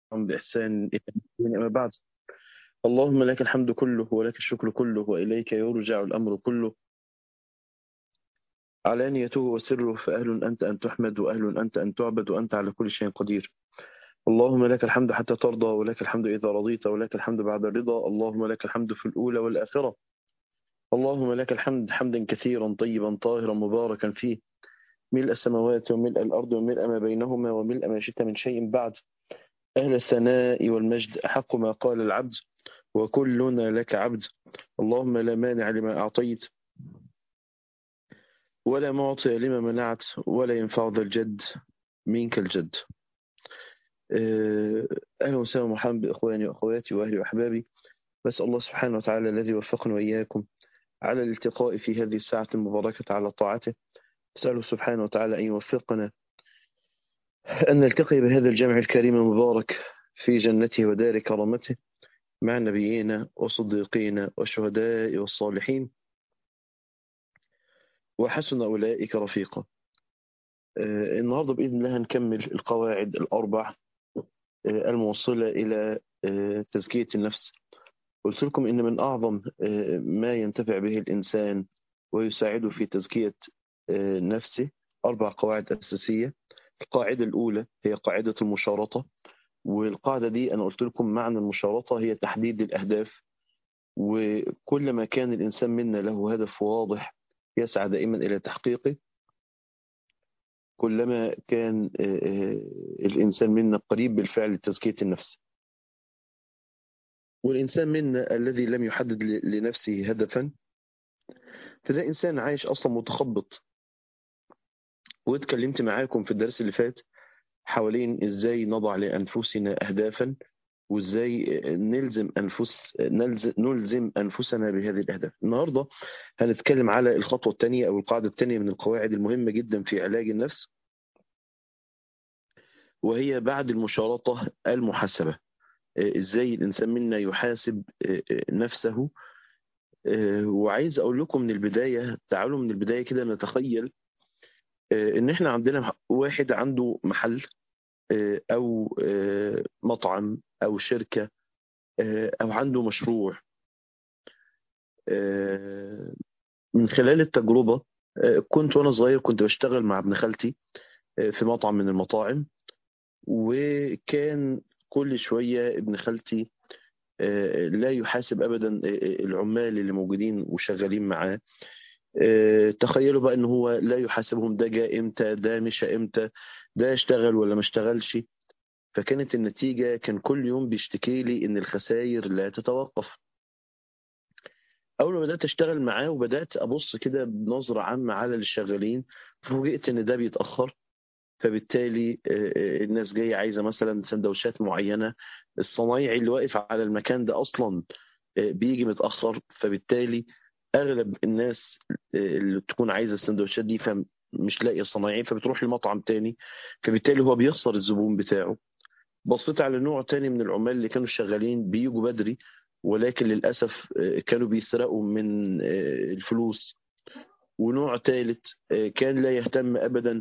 بإحسان إلى أما بعد اللهم لك الحمد كله ولك الشكر كله وإليك يرجع الأمر كله علانيته وسره فأهل أنت أن تحمد وأهل أنت أن تعبد وأنت على كل شيء قدير اللهم لك الحمد حتى ترضى ولك الحمد إذا رضيت ولك الحمد بعد الرضا اللهم لك الحمد في الأولى والآخرة اللهم لك الحمد حمدا كثيرا طيبا طاهرا مباركا فيه ملء السماوات وملء الأرض وملء ما بينهما وملء ما شئت من شيء بعد أهل الثناء والمجد أحق ما قال العبد وكلنا لك عبد اللهم لا مانع لما أعطيت ولا معطي لما منعت ولا ينفع ذا الجد منك الجد أهلا وسهلا ومرحبا بإخواني وأخواتي وأهلي وأحبابي بس الله سبحانه وتعالى الذي وفقنا وإياكم على الالتقاء في هذه الساعة المباركة على طاعته أسأله سبحانه وتعالى أن يوفقنا أن نلتقي بهذا الجمع الكريم المبارك في جنته ودار كرامته مع نبينا وصديقين والشهداء والصالحين وحسن أولئك رفيقا النهاردة بإذن الله هنكمل القواعد الأربع الموصلة إلى تزكية النفس قلت لكم إن من أعظم ما ينتفع به الإنسان ويساعده في تزكية نفسه أربع قواعد أساسية القاعدة الأولى هي قاعدة المشارطة والقاعدة دي أنا قلت لكم معنى المشارطة هي تحديد الأهداف وكل ما كان الإنسان منا له هدف واضح يسعى دائما إلى تحقيقه كلما كان الإنسان منا قريب بالفعل لتزكية النفس والإنسان منا الذي لم يحدد لنفسه هدفا فده إنسان عايش أصلا متخبط واتكلمت معاكم في الدرس اللي فات حوالين ازاي نضع لانفسنا اهدافا وازاي نلزم انفس نلزم انفسنا بهذه الاهداف. النهارده هنتكلم على الخطوه الثانيه او القاعده الثانيه من القواعد المهمه جدا في علاج النفس وهي بعد المشارطه المحاسبه. ازاي الانسان منا يحاسب نفسه وعايز اقول لكم من البدايه تعالوا من البدايه كده نتخيل ان احنا عندنا واحد عنده محل او مطعم او شركه او عنده مشروع من خلال التجربه كنت وانا صغير كنت بشتغل مع ابن خالتي في مطعم من المطاعم وكان كل شويه ابن خالتي لا يحاسب ابدا العمال اللي موجودين وشغالين معاه تخيلوا بقى ان هو لا يحاسبهم ده جاء امتى ده مشى امتى ده اشتغل ولا ما اشتغلش فكانت النتيجه كان كل يوم بيشتكي لي ان الخسائر لا تتوقف اول ما بدات اشتغل معاه وبدات ابص كده بنظره عامه على الشغالين فوجئت ان ده بيتاخر فبالتالي الناس جايه عايزه مثلا سندوتشات معينه الصنايعي اللي واقف على المكان ده اصلا بيجي متاخر فبالتالي اغلب الناس اللي تكون عايزه السندوتشات دي فمش لاقيه صنايعي فبتروح لمطعم تاني فبالتالي هو بيخسر الزبون بتاعه بصيت على نوع تاني من العمال اللي كانوا شغالين بيجوا بدري ولكن للاسف كانوا بيسرقوا من الفلوس ونوع ثالث كان لا يهتم ابدا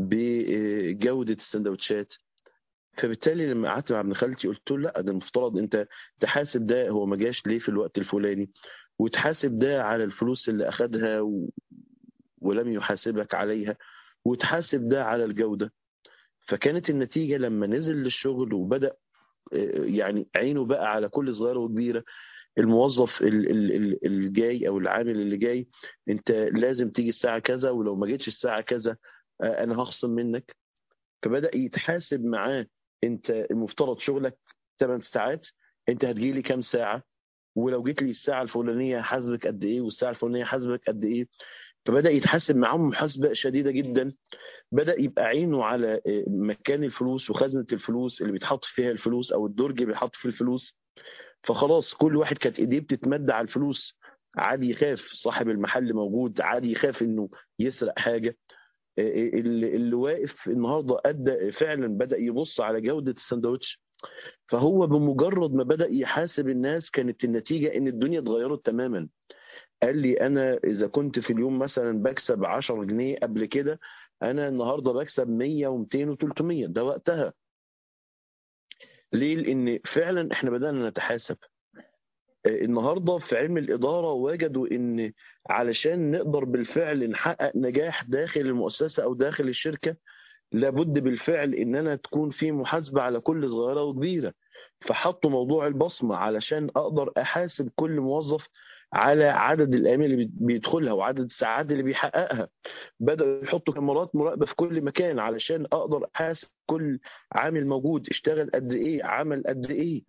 بجوده السندوتشات فبالتالي لما قعدت مع ابن خالتي قلت له لا ده المفترض انت تحاسب ده هو ما جاش ليه في الوقت الفلاني وتحاسب ده على الفلوس اللي أخدها و... ولم يحاسبك عليها وتحاسب ده على الجودة فكانت النتيجة لما نزل للشغل وبدأ يعني عينه بقى على كل صغيرة وكبيرة الموظف الجاي أو العامل اللي جاي أنت لازم تيجي الساعة كذا ولو ما جيتش الساعة كذا أنا هخصم منك فبدأ يتحاسب معاه أنت المفترض شغلك 8 ساعات أنت هتجيلي كام ساعة ولو جيت لي الساعه الفلانيه هحاسبك قد ايه والساعه الفلانيه هحاسبك قد ايه فبدا يتحاسب معاهم محاسبه شديده جدا بدا يبقى عينه على مكان الفلوس وخزنه الفلوس اللي بيتحط فيها الفلوس او الدرج اللي بيتحط فيه الفلوس فخلاص كل واحد كانت ايديه بتتمد على الفلوس عادي يخاف صاحب المحل موجود عادي يخاف انه يسرق حاجه اللي, اللي واقف النهارده ادى فعلا بدا يبص على جوده السندوتش فهو بمجرد ما بدأ يحاسب الناس كانت النتيجة إن الدنيا اتغيرت تماما قال لي أنا إذا كنت في اليوم مثلا بكسب 10 جنيه قبل كده أنا النهاردة بكسب 100 و200 و300 ده وقتها ليه لان فعلا احنا بدانا نتحاسب النهارده في علم الاداره وجدوا ان علشان نقدر بالفعل نحقق نجاح داخل المؤسسه او داخل الشركه لابد بالفعل ان انا تكون في محاسبه على كل صغيره وكبيره فحطوا موضوع البصمه علشان اقدر احاسب كل موظف على عدد الايام اللي بيدخلها وعدد الساعات اللي بيحققها بداوا يحطوا كاميرات مراقبه في كل مكان علشان اقدر احاسب كل عامل موجود اشتغل قد ايه عمل قد ايه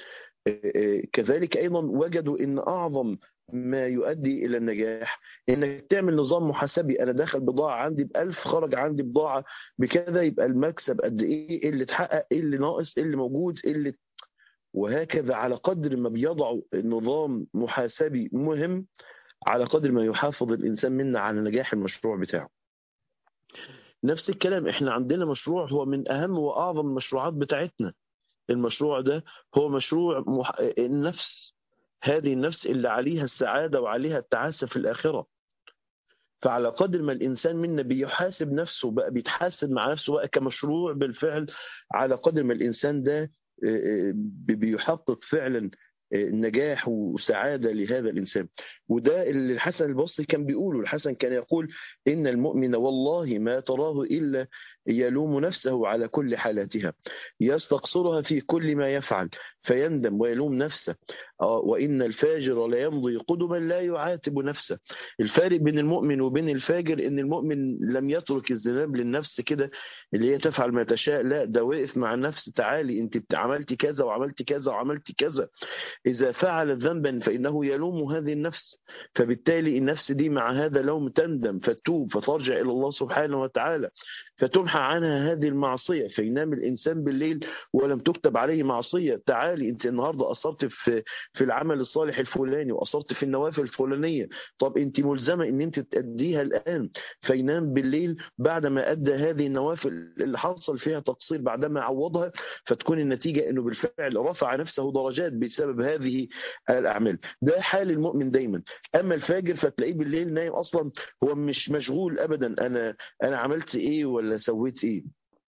كذلك ايضا وجدوا ان اعظم ما يؤدي الى النجاح انك تعمل نظام محاسبي انا داخل بضاعه عندي ب 1000 خرج عندي بضاعه بكذا يبقى المكسب قد ايه اللي اتحقق ايه اللي ناقص ايه اللي موجود ايه اللي وهكذا على قدر ما بيضعوا نظام محاسبي مهم على قدر ما يحافظ الانسان منا على نجاح المشروع بتاعه نفس الكلام احنا عندنا مشروع هو من اهم واعظم المشروعات بتاعتنا المشروع ده هو مشروع مح... النفس هذه النفس اللي عليها السعاده وعليها التعاسه في الاخره فعلى قدر ما الانسان منا بيحاسب نفسه بقى بيتحاسب مع نفسه بقى كمشروع بالفعل على قدر ما الانسان ده بيحقق فعلا نجاح وسعاده لهذا الانسان وده اللي الحسن البصري كان بيقوله الحسن كان يقول ان المؤمن والله ما تراه الا يلوم نفسه على كل حالاتها يستقصرها في كل ما يفعل فيندم ويلوم نفسه وان الفاجر ليمضي قدما لا يعاتب نفسه الفارق بين المؤمن وبين الفاجر ان المؤمن لم يترك الذنب للنفس كده اللي هي تفعل ما تشاء لا ده وقف مع النفس تعالي انت عملتي كذا وعملتي كذا وعملتي كذا إذا فعل ذنبا فإنه يلوم هذه النفس فبالتالي النفس دي مع هذا لوم تندم فتوب فترجع إلى الله سبحانه وتعالى فتمحى عنها هذه المعصية فينام الإنسان بالليل ولم تكتب عليه معصية تعالي أنت النهاردة أصرت في في العمل الصالح الفلاني وأصرت في النوافل الفلانية طب أنت ملزمة أن أنت تأديها الآن فينام بالليل بعدما أدى هذه النوافل اللي حصل فيها تقصير بعدما عوضها فتكون النتيجة أنه بالفعل رفع نفسه درجات بسبب هذه الأعمال ده حال المؤمن دايما أما الفاجر فتلاقيه بالليل نايم أصلا هو مش مشغول أبدا أنا أنا عملت إيه ولا سويت إيه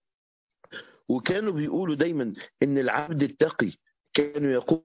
وكانوا بيقولوا دايما إن العبد التقي كانوا يقول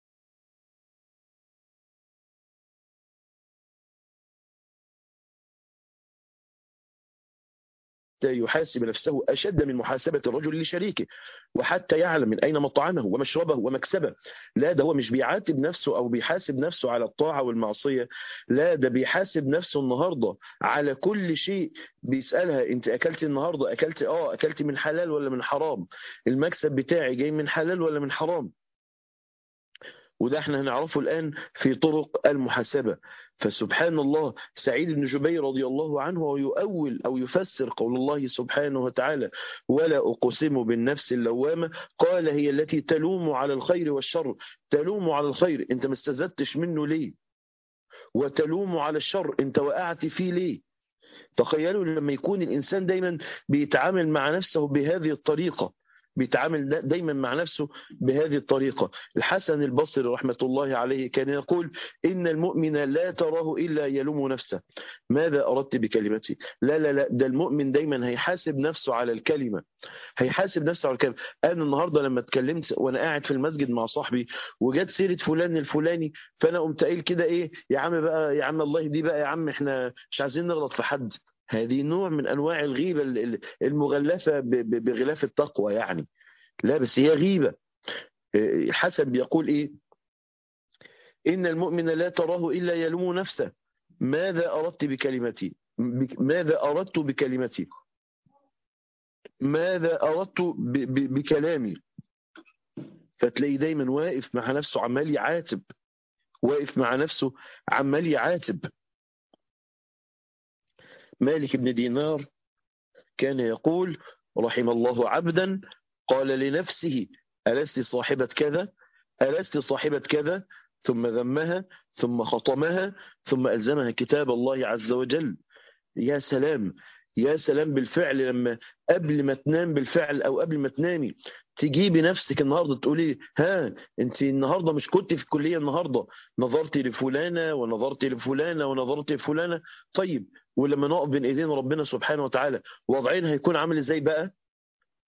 يحاسب نفسه أشد من محاسبة الرجل لشريكه وحتى يعلم من أين مطعمه ومشربه ومكسبه لا ده هو مش بيعاتب نفسه أو بيحاسب نفسه على الطاعة والمعصية لا ده بيحاسب نفسه النهاردة على كل شيء بيسألها أنت أكلت النهاردة أكلت آه أكلت من حلال ولا من حرام المكسب بتاعي جاي من حلال ولا من حرام وده احنا هنعرفه الآن في طرق المحاسبة فسبحان الله سعيد بن جبير رضي الله عنه ويؤول أو يفسر قول الله سبحانه وتعالى ولا أقسم بالنفس اللوامة قال هي التي تلوم على الخير والشر تلوم على الخير انت ما استزدتش منه ليه وتلوم على الشر انت وقعت فيه ليه تخيلوا لما يكون الإنسان دايما بيتعامل مع نفسه بهذه الطريقة بيتعامل دايما مع نفسه بهذه الطريقة الحسن البصري رحمة الله عليه كان يقول إن المؤمن لا تراه إلا يلوم نفسه ماذا أردت بكلمتي لا لا لا ده المؤمن دايما هيحاسب نفسه على الكلمة هيحاسب نفسه على الكلمة أنا النهاردة لما اتكلمت وأنا قاعد في المسجد مع صاحبي وجت سيرة فلان الفلاني فأنا قمت قايل كده إيه يا عم بقى يا عم الله دي بقى يا عم إحنا مش عايزين نغلط في حد هذه نوع من انواع الغيبه المغلفه بغلاف التقوى يعني لا بس هي غيبه حسن بيقول ايه ان المؤمن لا تراه الا يلوم نفسه ماذا اردت بكلمتي ماذا اردت بكلمتي ماذا اردت بكلامي فتلاقي دايما واقف مع نفسه عمال يعاتب واقف مع نفسه عمال يعاتب مالك بن دينار كان يقول رحم الله عبدا قال لنفسه ألست صاحبة كذا ألست صاحبة كذا ثم ذمها ثم خطمها ثم ألزمها كتاب الله عز وجل يا سلام يا سلام بالفعل لما قبل ما تنام بالفعل أو قبل ما تنامي تجيبي نفسك النهارده تقولي ها انت النهارده مش كنت في الكليه النهارده نظرتي لفلانه ونظرتي لفلانه ونظرتي لفلانه طيب ولما نقف بين ايدين ربنا سبحانه وتعالى وضعين هيكون عامل ازاي بقى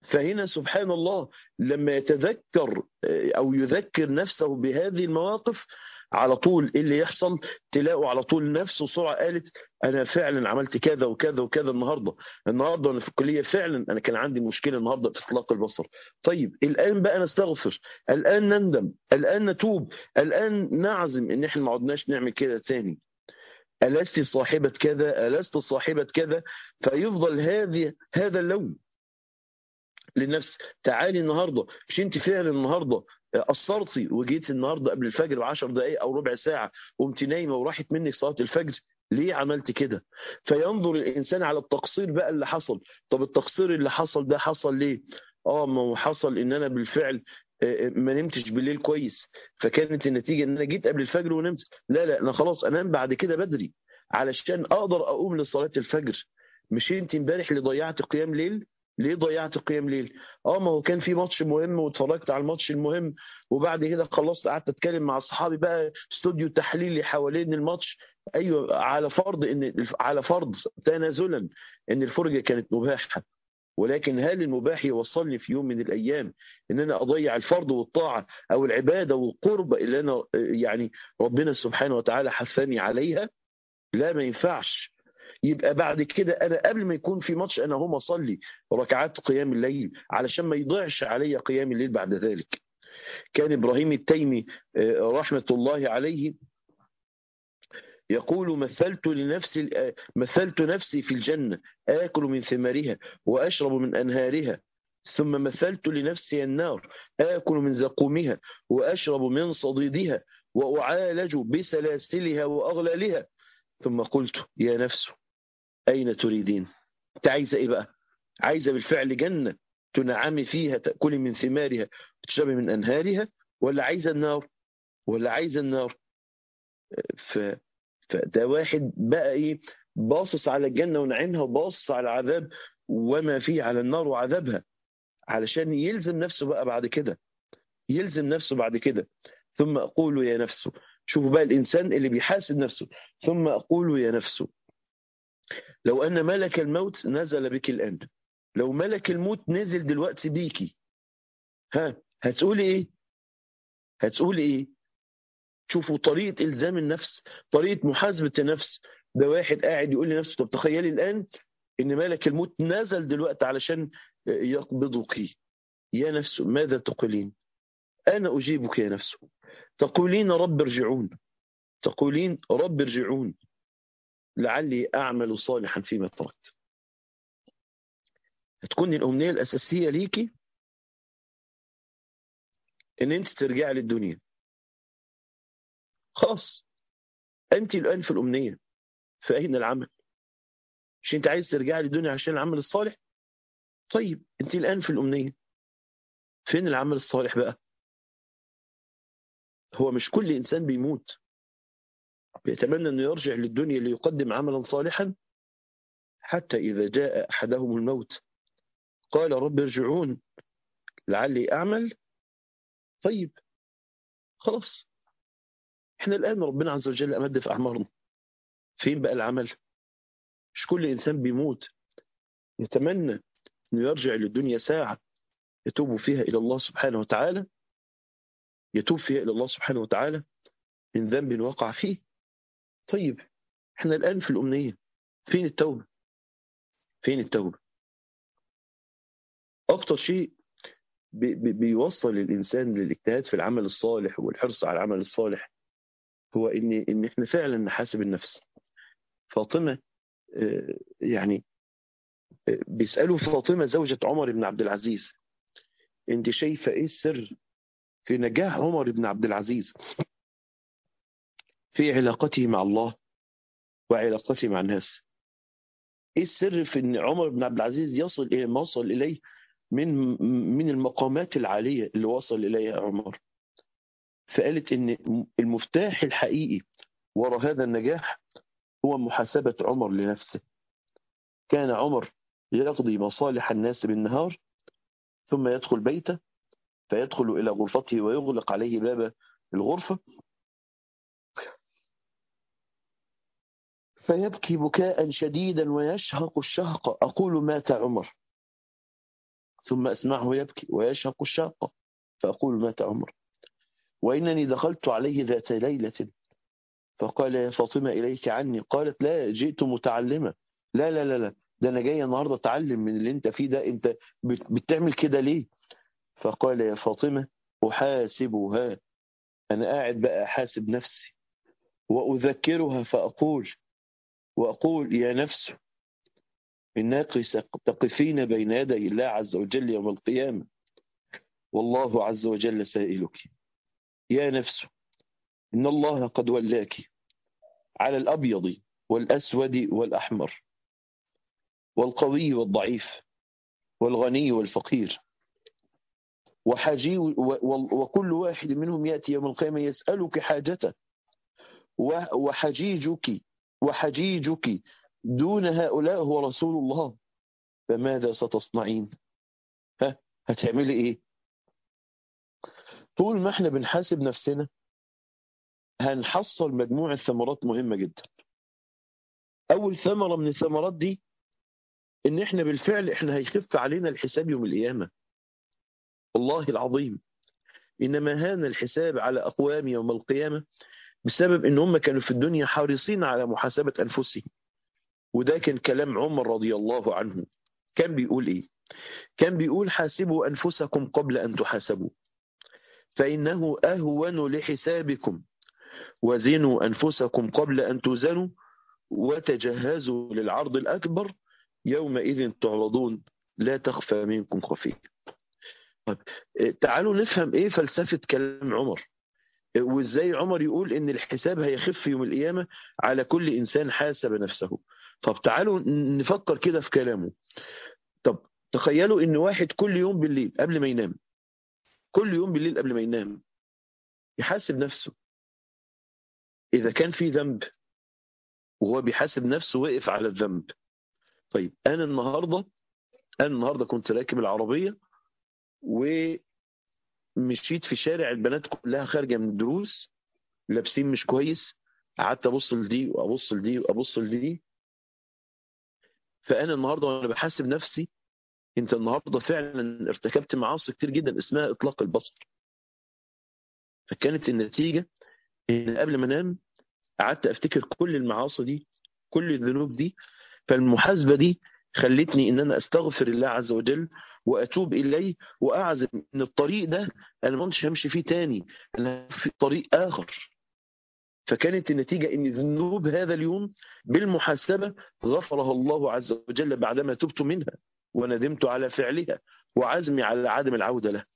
فهنا سبحان الله لما يتذكر او يذكر نفسه بهذه المواقف على طول ايه اللي يحصل تلاقوا على طول نفسه سرعه قالت انا فعلا عملت كذا وكذا وكذا النهارده النهارده انا في الكليه فعلا انا كان عندي مشكله النهارده في اطلاق البصر طيب الان بقى نستغفر الان نندم الان نتوب الان نعزم ان احنا ما عدناش نعمل كده تاني ألست صاحبة كذا ألست صاحبة كذا فيفضل هذه هذا اللون للنفس تعالي النهارده مش انت فعلا النهارده قصرتي وجيتي النهارده قبل الفجر بعشر دقائق او ربع ساعه قمت نايمه وراحت منك صلاه الفجر ليه عملت كده فينظر الانسان على التقصير بقى اللي حصل طب التقصير اللي حصل ده حصل ليه اه ما هو حصل ان انا بالفعل ما نمتش بالليل كويس فكانت النتيجه ان انا جيت قبل الفجر ونمت لا لا انا خلاص انام بعد كده بدري علشان اقدر اقوم لصلاه الفجر مش انت امبارح اللي ضيعت قيام ليل ليه ضيعت قيام ليل؟ اه ما هو كان في ماتش مهم واتفرجت على الماتش المهم وبعد كده خلصت قعدت اتكلم مع اصحابي بقى استوديو تحليلي حوالين الماتش ايوه على فرض ان على فرض تنازلا ان الفرجه كانت مباحه ولكن هل المباح يوصلني في يوم من الايام ان انا اضيع الفرض والطاعه او العباده والقرب اللي انا يعني ربنا سبحانه وتعالى حثني عليها؟ لا ما ينفعش يبقى بعد كده انا قبل ما يكون في ماتش انا هقوم اصلي ركعات قيام الليل علشان ما يضيعش علي قيام الليل بعد ذلك كان ابراهيم التيمي رحمه الله عليه يقول مثلت لنفسي مثلت نفسي في الجنه اكل من ثمارها واشرب من انهارها ثم مثلت لنفسي النار اكل من زقومها واشرب من صديدها واعالج بسلاسلها واغلالها ثم قلت يا نفس أين تريدين أنت عايزة إيه بقى عايزة بالفعل جنة تنعمي فيها تأكلي من ثمارها وتشربي من أنهارها ولا عايزة النار ولا عايزة النار ف... فده واحد بقى إيه باصص على الجنة ونعيمها وباصص على العذاب وما فيه على النار وعذابها علشان يلزم نفسه بقى بعد كده يلزم نفسه بعد كده ثم أقول يا نفسه شوفوا بقى الإنسان اللي بيحاسب نفسه ثم أقول يا نفسه لو أن ملك الموت نزل بك الآن لو ملك الموت نزل دلوقتي بيكي ها هتقولي إيه هتقولي إيه شوفوا طريقة إلزام النفس طريقة محاسبة النفس ده واحد قاعد يقول لنفسه طب تخيلي الآن إن ملك الموت نزل دلوقتي علشان يقبضك يا نفس ماذا تقولين أنا أجيبك يا نفس تقولين رب ارجعون تقولين رب ارجعون لعلي أعمل صالحا فيما تركت هتكون الأمنية الأساسية ليكي إن أنت ترجعي للدنيا خلاص أنت الآن في الأمنية فأين العمل مش أنت عايز ترجعي للدنيا عشان العمل الصالح طيب أنت الآن في الأمنية فين العمل الصالح بقى هو مش كل إنسان بيموت بيتمنى أنه يرجع للدنيا ليقدم عملا صالحا حتى إذا جاء أحدهم الموت قال رب ارجعون لعلي أعمل طيب خلاص احنا الآن ربنا عز وجل أمد في أعمارنا فين بقى العمل مش كل إنسان بيموت يتمنى أنه يرجع للدنيا ساعة يتوب فيها إلى الله سبحانه وتعالى يتوب فيها إلى الله سبحانه وتعالى من ذنب وقع فيه طيب احنا الآن في الأمنية فين التوبة فين التوبة أكتر شيء بي بي بيوصل الإنسان للاجتهاد في العمل الصالح والحرص على العمل الصالح هو إن إن إحنا فعلا نحاسب النفس فاطمة يعني بيسألوا فاطمة زوجة عمر بن عبد العزيز أنت شايفة إيه السر في نجاح عمر بن عبد العزيز في علاقته مع الله وعلاقته مع الناس ايه السر في ان عمر بن عبد العزيز يصل الى ما وصل اليه من من المقامات العاليه اللي وصل اليها عمر فقالت ان المفتاح الحقيقي وراء هذا النجاح هو محاسبه عمر لنفسه كان عمر يقضي مصالح الناس بالنهار ثم يدخل بيته فيدخل إلى غرفته ويغلق عليه باب الغرفة فيبكي بكاء شديدا ويشهق الشهق أقول مات عمر ثم أسمعه يبكي ويشهق الشاقة فأقول مات عمر وإنني دخلت عليه ذات ليلة فقال يا فاطمة إليك عني قالت لا جئت متعلمة لا لا لا لا ده أنا جاي النهاردة أتعلم من اللي أنت فيه ده أنت بتعمل كده ليه فقال يا فاطمة أحاسبها أنا قاعد بقى أحاسب نفسي وأذكرها فأقول وأقول يا نفس إنك تقفين بين يدي الله عز وجل يوم القيامة والله عز وجل سائلك يا نفس إن الله قد ولاك على الأبيض والأسود والأحمر والقوي والضعيف والغني والفقير وحاجي وكل واحد منهم يأتي يوم القيامة يسألك حاجته وحجيجك وحجيجك دون هؤلاء هو رسول الله فماذا ستصنعين ها هتعملي ايه طول ما احنا بنحاسب نفسنا هنحصل مجموعة ثمرات مهمة جدا أول ثمرة من الثمرات دي إن إحنا بالفعل إحنا هيخف علينا الحساب يوم القيامة والله العظيم إنما هان الحساب على أقوام يوم القيامة بسبب إن هم كانوا في الدنيا حريصين على محاسبة أنفسهم وده كان كلام عمر رضي الله عنه كان بيقول إيه كان بيقول حاسبوا أنفسكم قبل أن تحاسبوا فإنه أهون لحسابكم وزنوا أنفسكم قبل أن توزنوا وتجهزوا للعرض الأكبر يومئذ تعرضون لا تخفى منكم خفية طيب تعالوا نفهم إيه فلسفة كلام عمر وإزاي عمر يقول إن الحساب هيخف يوم القيامة على كل إنسان حاسب نفسه طب تعالوا نفكر كده في كلامه طب تخيلوا إن واحد كل يوم بالليل قبل ما ينام كل يوم بالليل قبل ما ينام يحاسب نفسه إذا كان في ذنب وهو بيحاسب نفسه وقف على الذنب طيب أنا النهاردة أنا النهاردة كنت راكب العربية ومشيت في شارع البنات كلها خارجة من الدروس لابسين مش كويس قعدت أبص لدي وأبص لدي وأبص لدي فأنا النهاردة وأنا بحاسب نفسي أنت النهاردة فعلا ارتكبت معاصي كتير جدا اسمها إطلاق البصر فكانت النتيجة إن قبل ما أنام قعدت أفتكر كل المعاصي دي كل الذنوب دي فالمحاسبة دي خلتني إن أنا أستغفر الله عز وجل وأتوب إليه وأعزم إن الطريق ده أنا ما كنتش همشي فيه تاني أنا في طريق آخر فكانت النتيجة إن ذنوب هذا اليوم بالمحاسبة غفرها الله عز وجل بعدما تبت منها وندمت على فعلها وعزمي على عدم العودة له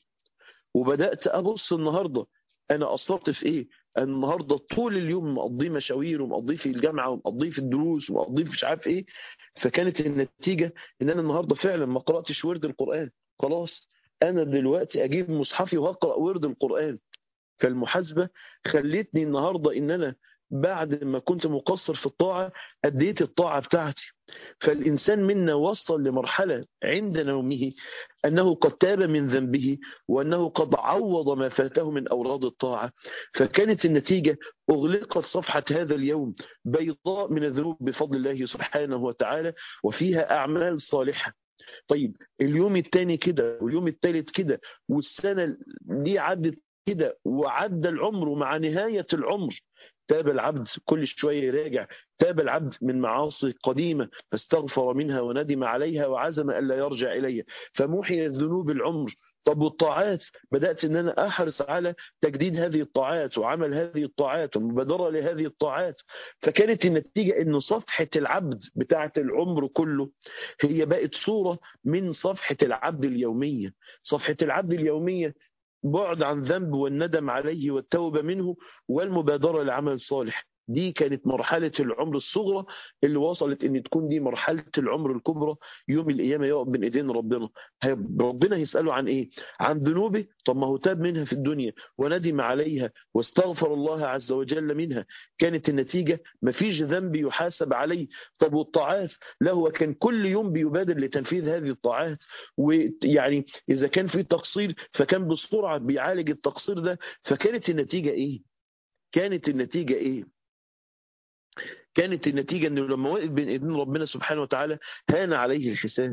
وبدأت أبص النهاردة أنا قصرت في إيه النهارده طول اليوم مقضيه مشاوير ومقضيه في الجامعه ومقضيه في الدروس ومقضيه في مش عارف ايه فكانت النتيجه ان انا النهارده فعلا ما قراتش ورد القران خلاص انا دلوقتي اجيب مصحفي واقرا ورد القران فالمحاسبه خلتني النهارده ان انا بعد ما كنت مقصر في الطاعه اديت الطاعه بتاعتي فالانسان منا وصل لمرحله عند نومه انه قد تاب من ذنبه وانه قد عوض ما فاته من اوراد الطاعه فكانت النتيجه اغلقت صفحه هذا اليوم بيضاء من الذنوب بفضل الله سبحانه وتعالى وفيها اعمال صالحه طيب اليوم الثاني كده واليوم الثالث كده والسنه دي عدت كده وعدى العمر ومع نهايه العمر تاب العبد كل شوية يراجع تاب العبد من معاصي قديمة فاستغفر منها وندم عليها وعزم ألا يرجع إليها فمحي ذنوب العمر طب والطاعات بدأت أن أنا أحرص على تجديد هذه الطاعات وعمل هذه الطاعات والمبادرة لهذه الطاعات فكانت النتيجة أن صفحة العبد بتاعة العمر كله هي بقت صورة من صفحة العبد اليومية صفحة العبد اليومية بعد عن ذنب والندم عليه والتوبة منه والمبادرة لعمل صالح دي كانت مرحلة العمر الصغرى اللي وصلت ان تكون دي مرحلة العمر الكبرى يوم القيامة يقف بين ايدين ربنا ربنا يسأله عن ايه عن ذنوبه طب ما هو تاب منها في الدنيا وندم عليها واستغفر الله عز وجل منها كانت النتيجة مفيش ذنب يحاسب عليه طب والطاعات لا هو كان كل يوم بيبادر لتنفيذ هذه الطاعات ويعني اذا كان في تقصير فكان بسرعة بيعالج التقصير ده فكانت النتيجة ايه كانت النتيجة ايه كانت النتيجة أنه لما وقف بين إيدين ربنا سبحانه وتعالى هان عليه الحساب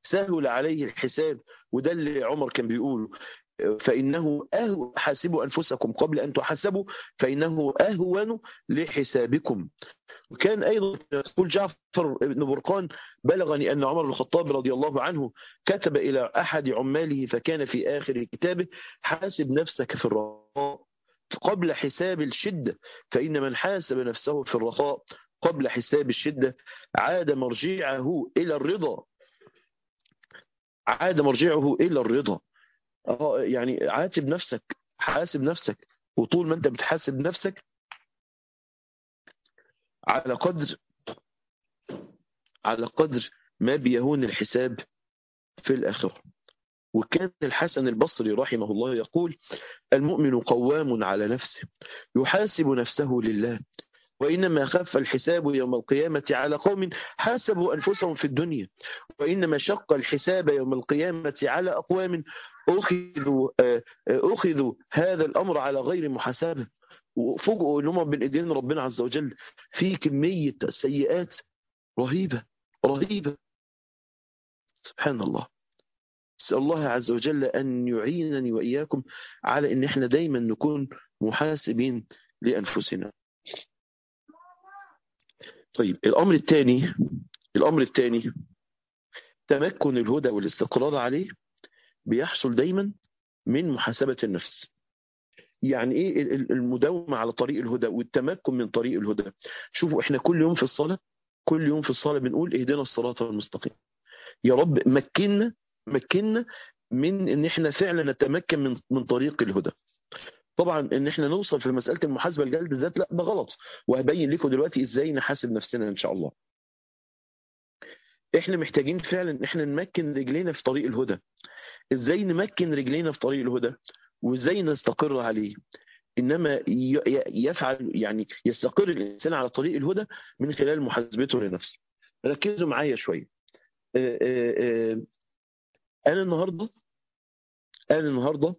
سهل عليه الحساب وده اللي عمر كان بيقوله فإنه أهو حاسبوا أنفسكم قبل أن تحاسبوا فإنه أهون لحسابكم وكان أيضا يقول جعفر بن برقان بلغني أن عمر بن الخطاب رضي الله عنه كتب إلى أحد عماله فكان في آخر كتابه حاسب نفسك في الرخاء قبل حساب الشدة فإن من حاسب نفسه في الرخاء قبل حساب الشدة عاد مرجعه إلى الرضا عاد مرجعه إلى الرضا اه يعني عاتب نفسك حاسب نفسك وطول ما انت بتحاسب نفسك على قدر على قدر ما بيهون الحساب في الآخرة وكان الحسن البصري رحمه الله يقول المؤمن قوام على نفسه يحاسب نفسه لله وإنما خف الحساب يوم القيامة على قوم حاسبوا أنفسهم في الدنيا وإنما شق الحساب يوم القيامة على أقوام أخذوا, أخذوا هذا الأمر على غير محاسبة وفوجئوا ان هم بين ايدين ربنا عز وجل في كميه سيئات رهيبه رهيبه سبحان الله اسال الله عز وجل ان يعينني واياكم على ان احنا دايما نكون محاسبين لانفسنا طيب الامر الثاني الامر الثاني تمكن الهدى والاستقرار عليه بيحصل دايما من محاسبه النفس يعني ايه المداومه على طريق الهدى والتمكن من طريق الهدى شوفوا احنا كل يوم في الصلاه كل يوم في الصلاه بنقول اهدنا الصراط المستقيم يا رب مكننا مكننا من ان احنا فعلا نتمكن من من طريق الهدى طبعا ان احنا نوصل في مساله المحاسبه الجلد ذات لا ده غلط وهبين لكم دلوقتي ازاي نحاسب نفسنا ان شاء الله احنا محتاجين فعلا ان احنا نمكن رجلينا في طريق الهدى ازاي نمكن رجلينا في طريق الهدى وازاي نستقر عليه انما يفعل يعني يستقر الانسان على طريق الهدى من خلال محاسبته لنفسه ركزوا معايا شويه انا النهارده انا النهارده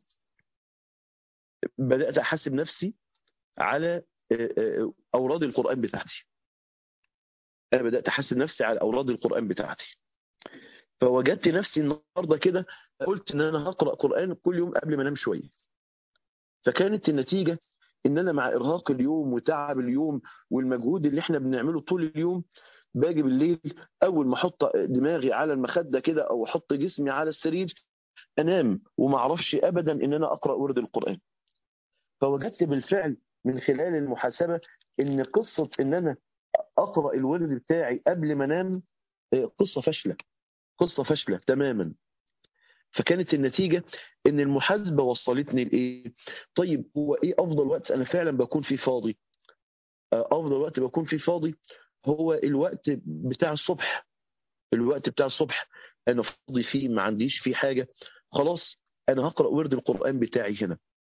بدات احاسب نفسي على اوراد القران بتاعتي انا بدات احاسب نفسي على اوراد القران بتاعتي فوجدت نفسي النهارده كده قلت ان انا هقرا قران كل يوم قبل ما انام شويه فكانت النتيجه ان انا مع ارهاق اليوم وتعب اليوم والمجهود اللي احنا بنعمله طول اليوم باجي بالليل اول ما احط دماغي على المخده كده او احط جسمي على السرير انام وما اعرفش ابدا ان انا اقرا ورد القران فوجدت بالفعل من خلال المحاسبه ان قصه ان انا اقرا الورد بتاعي قبل ما انام قصه فاشله قصه فاشله تماما فكانت النتيجه ان المحاسبه وصلتني لايه طيب هو ايه افضل وقت انا فعلا بكون فيه فاضي افضل وقت بكون فيه فاضي هو الوقت بتاع الصبح الوقت بتاع الصبح انا فاضي فيه ما عنديش فيه حاجه خلاص انا هقرا ورد القران بتاعي هنا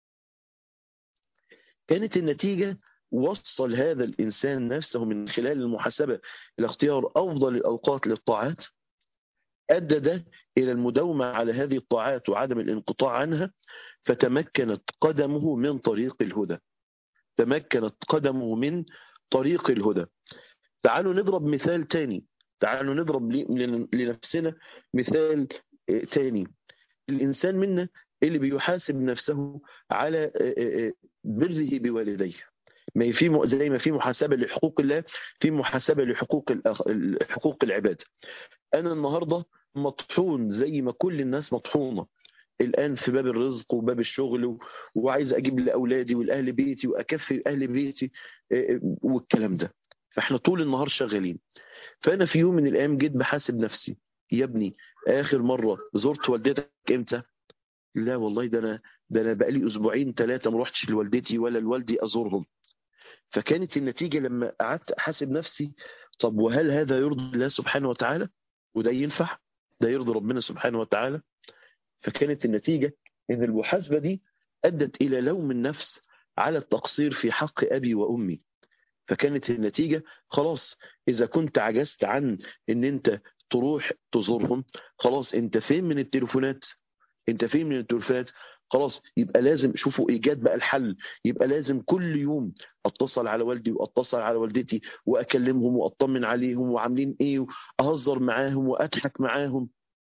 كانت النتيجه وصل هذا الانسان نفسه من خلال المحاسبه الى اختيار افضل الاوقات للطاعات ادى ده الى المداومه على هذه الطاعات وعدم الانقطاع عنها فتمكنت قدمه من طريق الهدى تمكنت قدمه من طريق الهدى تعالوا نضرب مثال تاني تعالوا نضرب لنفسنا مثال تاني الإنسان منا اللي بيحاسب نفسه على بره بوالديه ما في زي ما في محاسبة لحقوق الله في محاسبة لحقوق حقوق العباد أنا النهاردة مطحون زي ما كل الناس مطحونة الآن في باب الرزق وباب الشغل وعايز أجيب لأولادي والأهل بيتي وأكفي أهل بيتي والكلام ده فاحنا طول النهار شغالين فانا في يوم من الايام جيت بحاسب نفسي يا ابني اخر مره زرت والدتك امتى لا والله ده انا ده انا بقالي اسبوعين ثلاثه ما رحتش لوالدتي ولا لوالدي ازورهم فكانت النتيجه لما قعدت احاسب نفسي طب وهل هذا يرضي الله سبحانه وتعالى وده ينفع ده يرضي ربنا سبحانه وتعالى فكانت النتيجه ان المحاسبه دي ادت الى لوم النفس على التقصير في حق ابي وامي فكانت النتيجة خلاص إذا كنت عجزت عن إن أنت تروح تزورهم خلاص أنت فين من التليفونات أنت فين من التليفونات خلاص يبقى لازم شوفوا إيجاد بقى الحل يبقى لازم كل يوم أتصل على والدي وأتصل على والدتي وأكلمهم وأطمن عليهم وعاملين إيه وأهزر معاهم وأضحك معاهم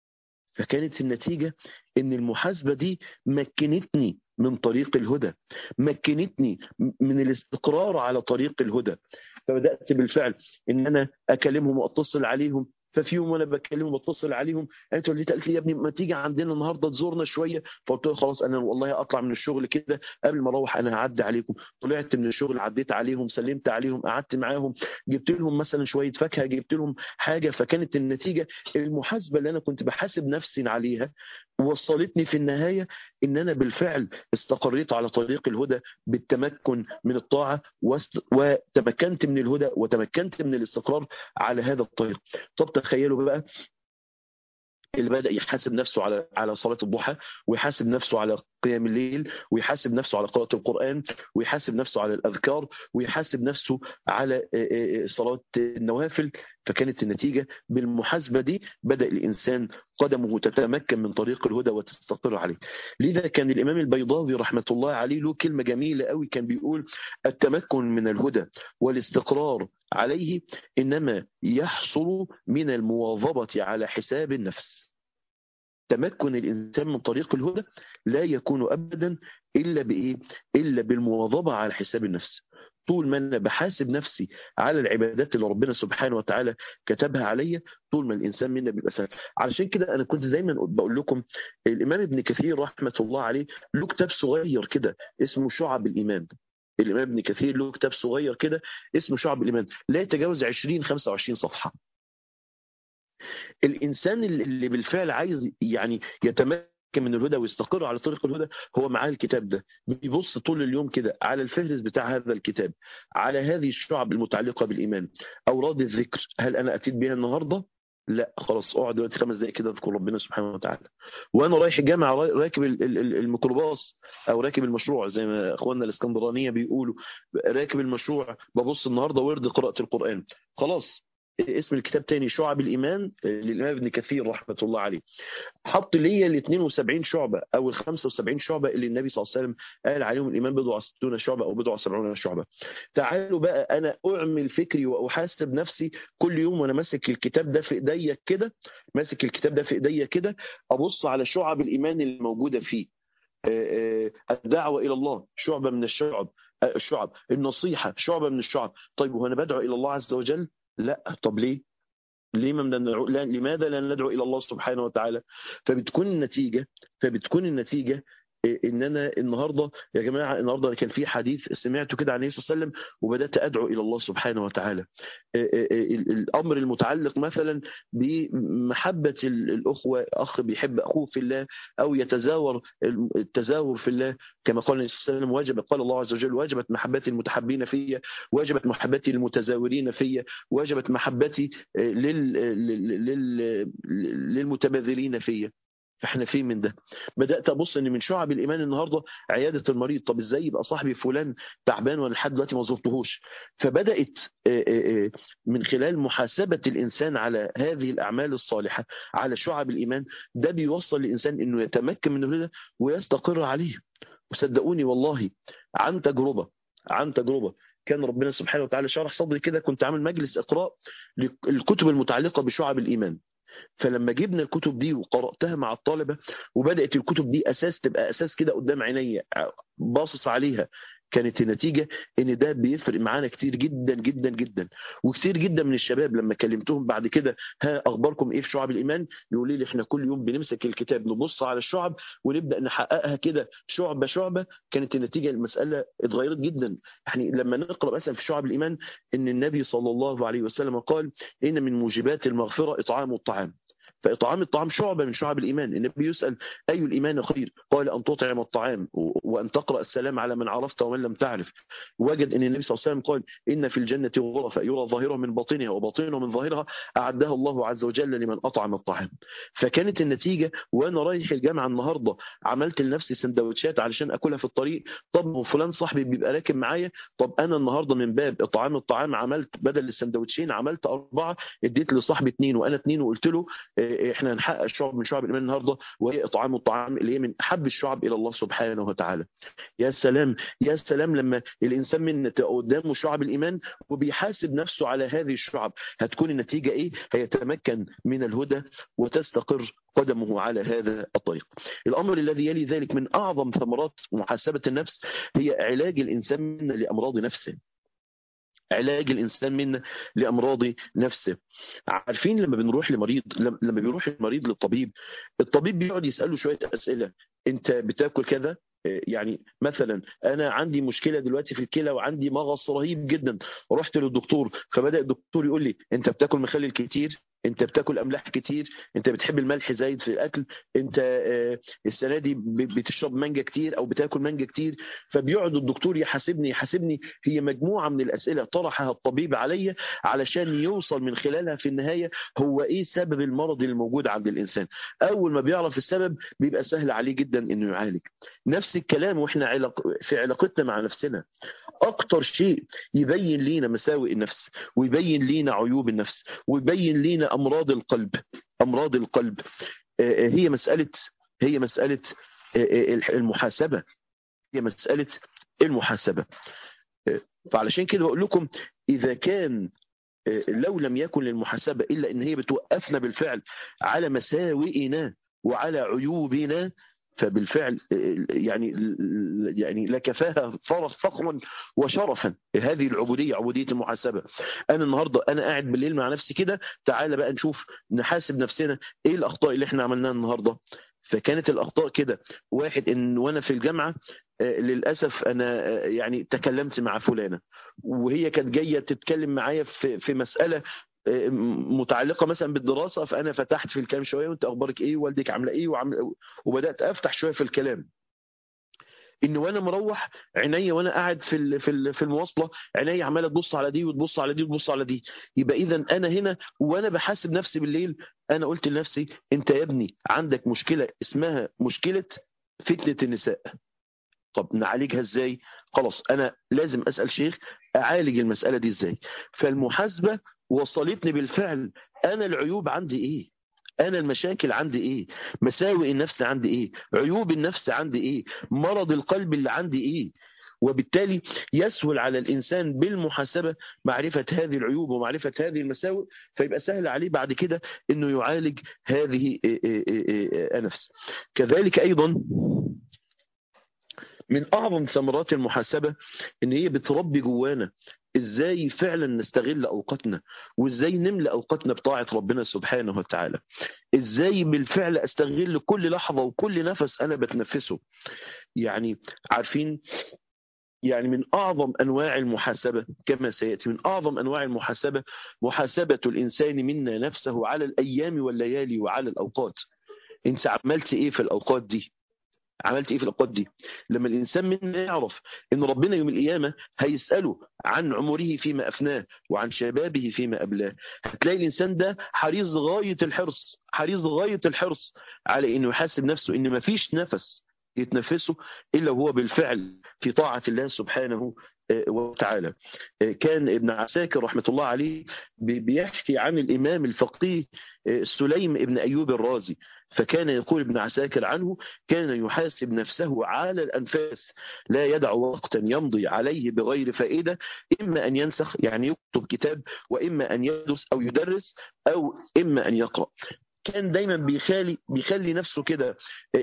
فكانت النتيجة ان المحاسبة دي مكنتني من طريق الهدى مكنتني من الاستقرار على طريق الهدى فبدأت بالفعل ان انا اكلمهم واتصل عليهم ففي يوم وانا بكلمهم بتصل عليهم قالت والدتي قالت لي يا ابني ما تيجي عندنا النهارده تزورنا شويه فقلت له خلاص انا والله اطلع من الشغل كده قبل ما اروح انا هعدي عليكم طلعت من الشغل عديت عليهم سلمت عليهم قعدت معاهم جبت لهم مثلا شويه فاكهه جبت لهم حاجه فكانت النتيجه المحاسبه اللي انا كنت بحاسب نفسي عليها وصلتني في النهايه ان انا بالفعل استقريت على طريق الهدى بالتمكن من الطاعه وتمكنت من الهدى وتمكنت من الاستقرار على هذا الطريق طب تخيلوا بقى اللي بدأ يحاسب نفسه على على صلاة الضحى ويحاسب نفسه على قيام الليل ويحاسب نفسه على قراءة القرآن ويحاسب نفسه على الأذكار ويحاسب نفسه على صلاة النوافل فكانت النتيجة بالمحاسبة دي بدأ الإنسان قدمه تتمكن من طريق الهدى وتستقر عليه لذا كان الإمام البيضاوي رحمة الله عليه له كلمة جميلة قوي كان بيقول التمكن من الهدى والاستقرار عليه إنما يحصل من المواظبة على حساب النفس تمكن الإنسان من طريق الهدى لا يكون أبدا إلا بإيه؟ إلا بالمواظبة على حساب النفس طول ما أنا بحاسب نفسي على العبادات اللي ربنا سبحانه وتعالى كتبها عليا طول ما الإنسان منا بيبقى سهل علشان كده أنا كنت دايما بقول لكم الإمام ابن كثير رحمة الله عليه له كتاب صغير كده اسمه شعب الإيمان الإمام ابن كثير له كتاب صغير كده اسمه شعب الإيمان لا يتجاوز 20 25 صفحة الإنسان اللي بالفعل عايز يعني يتمكن من الهدى ويستقر على طريق الهدى هو معاه الكتاب ده بيبص طول اليوم كده على الفهرس بتاع هذا الكتاب على هذه الشعب المتعلقة بالإيمان أوراد الذكر هل أنا أتيت بها النهاردة لا خلاص اقعد دلوقتي خمس دقائق كده اذكر ربنا سبحانه وتعالى وانا رايح الجامعه راكب الميكروباص او راكب المشروع زي ما اخواننا الاسكندرانيه بيقولوا راكب المشروع ببص النهارده ورد قراءه القران خلاص اسم الكتاب تاني شعب الإيمان للإمام ابن كثير رحمة الله عليه حط لي ال 72 شعبة أو ال 75 شعبة اللي النبي صلى الله عليه وسلم قال عليهم الإيمان بضع 60 شعبة أو بضع 70 شعبة تعالوا بقى أنا أعمل فكري وأحاسب نفسي كل يوم وأنا ماسك الكتاب ده في إيديا كده ماسك الكتاب ده في إيديا كده أبص على شعب الإيمان اللي موجودة فيه الدعوة إلى الله شعبة من الشعب الشعب النصيحة شعبة من الشعب طيب وأنا بدعو إلى الله عز وجل لا طب ليه ليه ما ندعو لا لماذا لا ندعو الى الله سبحانه وتعالى فبتكون النتيجه فبتكون النتيجه ان انا النهارده يا جماعه النهارده كان في حديث سمعته كده عن النبي صلى الله عليه وسلم وبدات ادعو الى الله سبحانه وتعالى الامر المتعلق مثلا بمحبه الاخوه اخ بيحب اخوه في الله او يتزاور التزاور في الله كما قال النبي صلى الله عليه وسلم وجب قال الله عز وجل وجبت محبتي المتحبين فيا وجبت محبتي المتزاورين فيا وجبت محبتي لل... لل... للمتبذلين فيا فاحنا فين من ده بدات ابص ان من شعب الايمان النهارده عياده المريض طب ازاي يبقى صاحبي فلان تعبان وانا لحد دلوقتي ما زرتهوش فبدات من خلال محاسبه الانسان على هذه الاعمال الصالحه على شعب الايمان ده بيوصل الانسان انه يتمكن من الهدى ويستقر عليه وصدقوني والله عن تجربه عن تجربه كان ربنا سبحانه وتعالى شرح صدري كده كنت عامل مجلس اقراء للكتب المتعلقه بشعب الايمان فلما جبنا الكتب دي وقراتها مع الطلبه وبدات الكتب دي اساس تبقى اساس كده قدام عينيا باصص عليها كانت النتيجة ان ده بيفرق معانا كتير جدا جدا جدا وكتير جدا من الشباب لما كلمتهم بعد كده ها اخباركم ايه في شعب الايمان يقولوا لي احنا كل يوم بنمسك الكتاب نبص على الشعب ونبدا نحققها كده شعبه شعبه كانت النتيجه المساله اتغيرت جدا يعني لما نقرا مثلا في شعب الايمان ان النبي صلى الله عليه وسلم قال ان من موجبات المغفره اطعام الطعام فإطعام الطعام شعبة من شعب الإيمان النبي يسأل أي الإيمان خير قال أن تطعم الطعام وأن تقرأ السلام على من عرفت ومن لم تعرف وجد أن النبي صلى الله عليه وسلم قال إن في الجنة غرفة يرى ظاهرها من باطنها وباطنها من ظاهرها أعدها الله عز وجل لمن أطعم الطعام فكانت النتيجة وأنا رايح الجامعة النهاردة عملت لنفسي سندوتشات علشان أكلها في الطريق طب فلان صاحبي بيبقى راكب معايا طب أنا النهاردة من باب إطعام الطعام عملت بدل السندوتشين عملت أربعة اديت لصاحبي اثنين وأنا اثنين وقلت له احنا هنحقق شعب من شعب الايمان النهارده وهي اطعام الطعام اللي هي من احب الشعب الى الله سبحانه وتعالى يا سلام يا سلام لما الانسان من قدامه شعب الايمان وبيحاسب نفسه على هذه الشعب هتكون النتيجه ايه هيتمكن من الهدى وتستقر قدمه على هذا الطريق الأمر الذي يلي ذلك من أعظم ثمرات محاسبة النفس هي علاج الإنسان منا لأمراض نفسه علاج الانسان منا لامراض نفسه عارفين لما بنروح لمريض لما بيروح المريض للطبيب الطبيب بيقعد يساله شويه اسئله انت بتاكل كذا يعني مثلا انا عندي مشكله دلوقتي في الكلى وعندي مغص رهيب جدا رحت للدكتور فبدا الدكتور يقول لي انت بتاكل مخلل كتير انت بتاكل املاح كتير انت بتحب الملح زايد في الاكل انت السنه دي بتشرب مانجا كتير او بتاكل مانجا كتير فبيقعد الدكتور يحاسبني يحاسبني هي مجموعه من الاسئله طرحها الطبيب عليا علشان يوصل من خلالها في النهايه هو ايه سبب المرض الموجود عند الانسان اول ما بيعرف السبب بيبقى سهل عليه جدا انه يعالج نفس الكلام واحنا علاق في علاقتنا مع نفسنا اكتر شيء يبين لينا مساوئ النفس ويبين لينا عيوب النفس ويبين لينا امراض القلب امراض القلب هي مساله هي مساله المحاسبه هي مساله المحاسبه فعلشان كده بقول لكم اذا كان لو لم يكن للمحاسبه الا ان هي بتوقفنا بالفعل على مساوئنا وعلى عيوبنا فبالفعل يعني يعني لكفاها فخرا وشرفا هذه العبوديه عبوديه المحاسبه انا النهارده انا قاعد بالليل مع نفسي كده تعالى بقى نشوف نحاسب نفسنا ايه الاخطاء اللي احنا عملناها النهارده فكانت الاخطاء كده واحد ان وانا في الجامعه للاسف انا يعني تكلمت مع فلانه وهي كانت جايه تتكلم معايا في في مساله متعلقه مثلا بالدراسه فانا فتحت في الكلام شويه وانت اخبارك ايه والدك عامله ايه وعامله وبدات افتح شويه في الكلام ان وانا مروح عينيا وانا قاعد في في في المواصله عينيا عماله تبص على دي وتبص على دي وتبص على دي يبقى اذا انا هنا وانا بحاسب نفسي بالليل انا قلت لنفسي انت يا ابني عندك مشكله اسمها مشكله فتنه النساء طب نعالجها ازاي خلاص انا لازم اسال شيخ اعالج المساله دي ازاي فالمحاسبه وصلتني بالفعل انا العيوب عندي ايه انا المشاكل عندي ايه مساوئ النفس عندي ايه عيوب النفس عندي ايه مرض القلب اللي عندي ايه وبالتالي يسهل على الانسان بالمحاسبه معرفه هذه العيوب ومعرفه هذه المساوئ فيبقى سهل عليه بعد كده انه يعالج هذه النفس كذلك ايضا من اعظم ثمرات المحاسبه ان هي بتربي جوانا ازاي فعلا نستغل اوقاتنا وازاي نملى اوقاتنا بطاعه ربنا سبحانه وتعالى ازاي بالفعل استغل كل لحظه وكل نفس انا بتنفسه يعني عارفين يعني من اعظم انواع المحاسبه كما سياتي من اعظم انواع المحاسبه محاسبه الانسان منا نفسه على الايام والليالي وعلى الاوقات انت عملت ايه في الاوقات دي عملت ايه في الاوقات دي لما الانسان منا يعرف ان ربنا يوم القيامه هيساله عن عمره فيما افناه وعن شبابه فيما ابلاه هتلاقي الانسان ده حريص غايه الحرص حريص غايه الحرص على انه يحاسب نفسه ان مفيش نفس يتنفسه الا وهو بالفعل في طاعه الله سبحانه وتعالى كان ابن عساكر رحمة الله عليه بيحكي عن الإمام الفقيه سليم ابن أيوب الرازي فكان يقول ابن عساكر عنه كان يحاسب نفسه على الأنفاس لا يدع وقتا يمضي عليه بغير فائدة إما أن ينسخ يعني يكتب كتاب وإما أن يدرس أو يدرس أو إما أن يقرأ كان دايما بيخلي بيخلي نفسه كده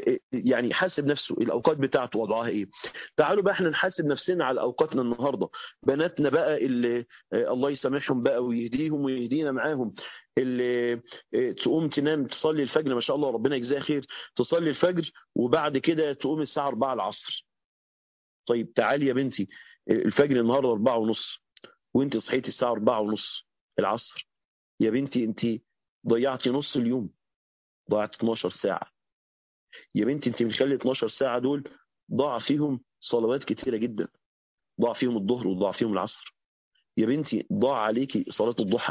يعني يحاسب نفسه الاوقات بتاعته وضعها ايه تعالوا بقى احنا نحاسب نفسنا على اوقاتنا النهارده بناتنا بقى اللي الله يسامحهم بقى ويهديهم ويهدينا معاهم اللي تقوم تنام تصلي الفجر ما شاء الله ربنا يجزاها خير تصلي الفجر وبعد كده تقوم الساعه 4 العصر طيب تعالي يا بنتي الفجر النهارده 4 ونص وانت صحيتي الساعه 4 ونص العصر يا بنتي انت ضيعتي نص اليوم ضيعت 12 ساعة يا بنتي انت مخلي 12 ساعة دول ضاع فيهم صلوات كتيرة جدا ضاع فيهم الظهر وضاع فيهم العصر يا بنتي ضاع عليكي صلاة الضحى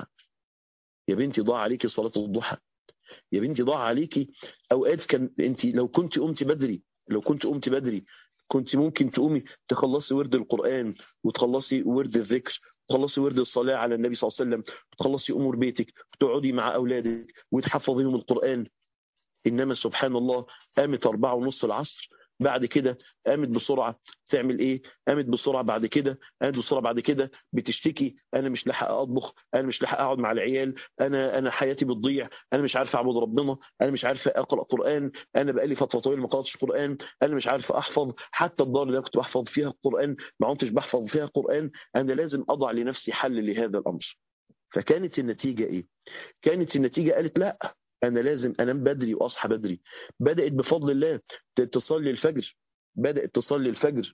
يا بنتي ضاع عليكي صلاة الضحى يا بنتي ضاع عليكي اوقات كان انت لو كنت قمتي بدري لو كنت قمتي بدري كنت ممكن تقومي تخلصي ورد القرآن وتخلصي ورد الذكر تخلصي ورد الصلاه على النبي صلى الله عليه وسلم وتخلصي امور بيتك وتقعدي مع اولادك وتحفظيهم القران انما سبحان الله قامت أربعة ونص العصر بعد كده قامت بسرعه تعمل ايه؟ قامت بسرعه بعد كده قامت بسرعه بعد كده بتشتكي انا مش لاحق اطبخ، انا مش لاحق اقعد مع العيال، انا انا حياتي بتضيع، انا مش عارف اعبد ربنا، انا مش عارف اقرا قران، انا بقالي فتره طويله ما قراتش قران، انا مش عارف احفظ، حتى الدار اللي كنت بحفظ فيها القران ما كنتش بحفظ فيها قران، انا لازم اضع لنفسي حل لهذا الامر. فكانت النتيجه ايه؟ كانت النتيجه قالت لا انا لازم انام بدري واصحى بدري بدات بفضل الله تصلي الفجر بدات تصلي الفجر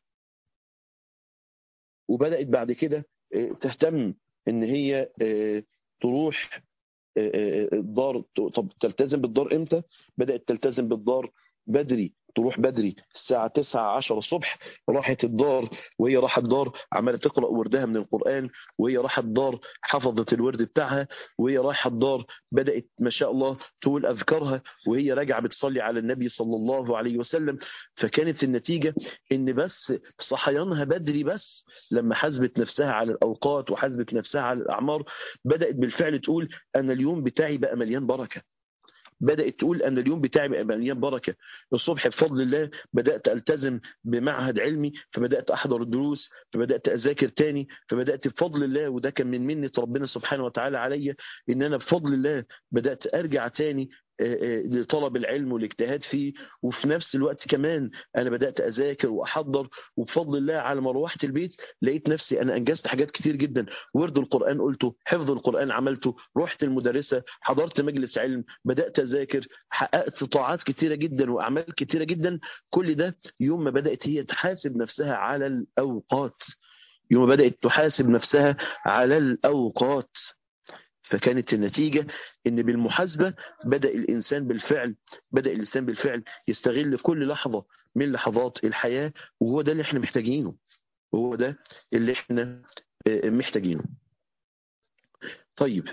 وبدات بعد كده تهتم ان هي تروح الدار طب تلتزم بالدار امتى بدات تلتزم بالدار بدري تروح بدري الساعة 9 10 الصبح راحت الدار وهي راحت الدار عمالة تقرأ وردها من القرآن وهي راحت الدار حفظت الورد بتاعها وهي رايحة الدار بدأت ما شاء الله تقول أذكارها وهي راجعة بتصلي على النبي صلى الله عليه وسلم فكانت النتيجة إن بس صحيانها بدري بس لما حسبت نفسها على الأوقات وحسبت نفسها على الأعمار بدأت بالفعل تقول أنا اليوم بتاعي بقى مليان بركة بدات تقول ان اليوم بتاعي بقى مليان بركه الصبح بفضل الله بدات التزم بمعهد علمي فبدات احضر الدروس فبدات اذاكر تاني فبدات بفضل الله وده كان من منه ربنا سبحانه وتعالى عليا ان انا بفضل الله بدات ارجع تاني لطلب العلم والاجتهاد فيه وفي نفس الوقت كمان انا بدات اذاكر واحضر وبفضل الله على ما روحت البيت لقيت نفسي انا انجزت حاجات كتير جدا ورد القران قلته حفظ القران عملته رحت المدرسه حضرت مجلس علم بدات اذاكر حققت طاعات كتيره جدا واعمال كتيره جدا كل ده يوم ما بدات هي تحاسب نفسها على الاوقات يوم ما بدات تحاسب نفسها على الاوقات فكانت النتيجة إن بالمحاسبة بدأ الإنسان بالفعل بدأ الإنسان بالفعل يستغل كل لحظة من لحظات الحياة وهو ده اللي احنا محتاجينه وهو ده اللي احنا محتاجينه طيب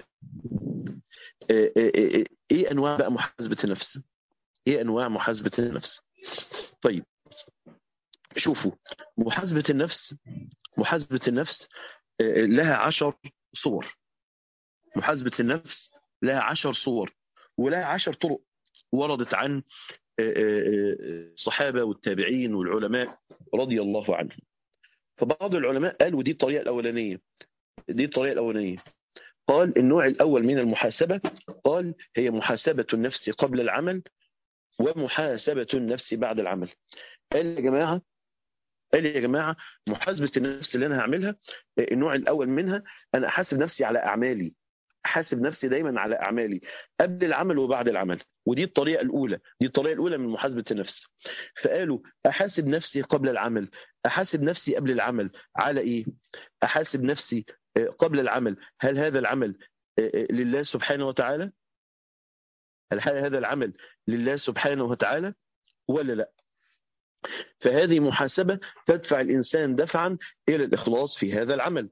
ايه انواع بقى محاسبة النفس ايه انواع محاسبة النفس طيب شوفوا محاسبة النفس محاسبة النفس لها عشر صور محاسبة النفس لها عشر صور ولها عشر طرق وردت عن الصحابة والتابعين والعلماء رضي الله عنهم فبعض العلماء قالوا دي الطريقة الأولانية دي الطريقة الأولانية قال النوع الأول من المحاسبة قال هي محاسبة النفس قبل العمل ومحاسبة النفس بعد العمل قال يا جماعة قال يا جماعة محاسبة النفس اللي أنا هعملها النوع الأول منها أنا أحاسب نفسي على أعمالي احاسب نفسي دايما على اعمالي قبل العمل وبعد العمل ودي الطريقه الاولى دي الطريقه الاولى من محاسبه النفس فقالوا احاسب نفسي قبل العمل احاسب نفسي قبل العمل على ايه احاسب نفسي قبل العمل هل هذا العمل لله سبحانه وتعالى هل هذا العمل لله سبحانه وتعالى ولا لا فهذه محاسبه تدفع الانسان دفعا الى الاخلاص في هذا العمل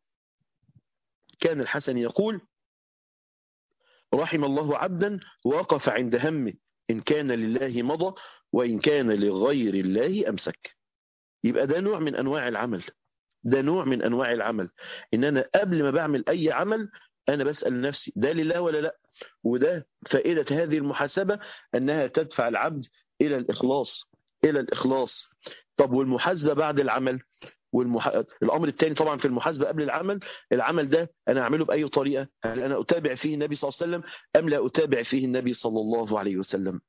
كان الحسن يقول رحم الله عبدا وقف عند همه إن كان لله مضى وإن كان لغير الله أمسك يبقى ده نوع من أنواع العمل ده نوع من أنواع العمل إن أنا قبل ما بعمل أي عمل أنا بسأل نفسي ده لله ولا لا وده فائدة هذه المحاسبة أنها تدفع العبد إلى الإخلاص إلى الإخلاص طب والمحاسبة بعد العمل والمح... الامر الثاني طبعا في المحاسبه قبل العمل العمل ده انا اعمله باي طريقه هل انا اتابع فيه النبي صلى الله عليه وسلم ام لا اتابع فيه النبي صلى الله عليه وسلم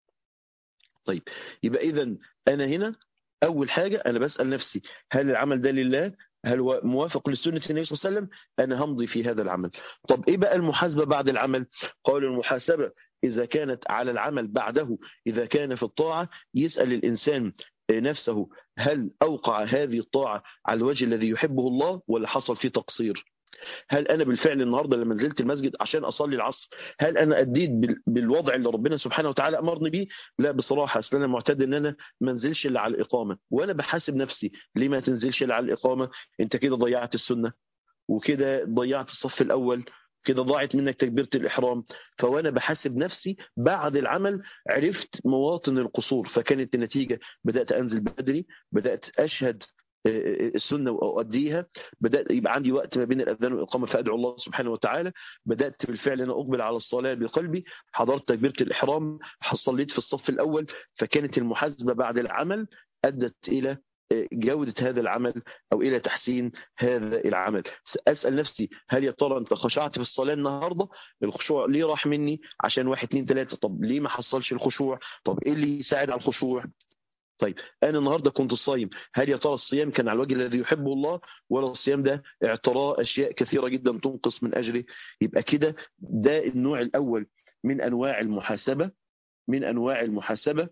طيب يبقى اذا انا هنا اول حاجه انا بسال نفسي هل العمل ده لله هل هو موافق لسنه النبي صلى الله عليه وسلم انا همضي في هذا العمل طب ايه بقى المحاسبه بعد العمل قالوا المحاسبه إذا كانت على العمل بعده إذا كان في الطاعة يسأل الإنسان نفسه هل أوقع هذه الطاعة على الوجه الذي يحبه الله ولا حصل فيه تقصير هل أنا بالفعل النهاردة لما نزلت المسجد عشان أصلي العصر هل أنا أديت بالوضع اللي ربنا سبحانه وتعالى أمرني بيه لا بصراحة أصل أنا معتاد أن أنا ما انزلش إلا على الإقامة وأنا بحاسب نفسي ليه ما تنزلش إلا على الإقامة أنت كده ضيعت السنة وكده ضيعت الصف الأول كده ضاعت منك تكبيرة الإحرام فوأنا بحاسب نفسي بعد العمل عرفت مواطن القصور فكانت النتيجة بدأت أنزل بدري بدأت أشهد السنه واؤديها بدات يبقى عندي وقت ما بين الاذان والاقامه فادعو الله سبحانه وتعالى بدات بالفعل انا اقبل على الصلاه بقلبي حضرت تكبيره الاحرام صليت في الصف الاول فكانت المحاسبه بعد العمل ادت الى جودة هذا العمل أو إلى تحسين هذا العمل أسأل نفسي هل يا ترى أنت خشعت في الصلاة النهاردة الخشوع ليه راح مني عشان واحد اتنين تلاتة طب ليه ما حصلش الخشوع طب إيه اللي يساعد على الخشوع طيب انا النهارده كنت صايم هل يا ترى الصيام كان على الوجه الذي يحبه الله ولا الصيام ده اعتراء اشياء كثيره جدا تنقص من اجره يبقى كده ده النوع الاول من انواع المحاسبه من انواع المحاسبه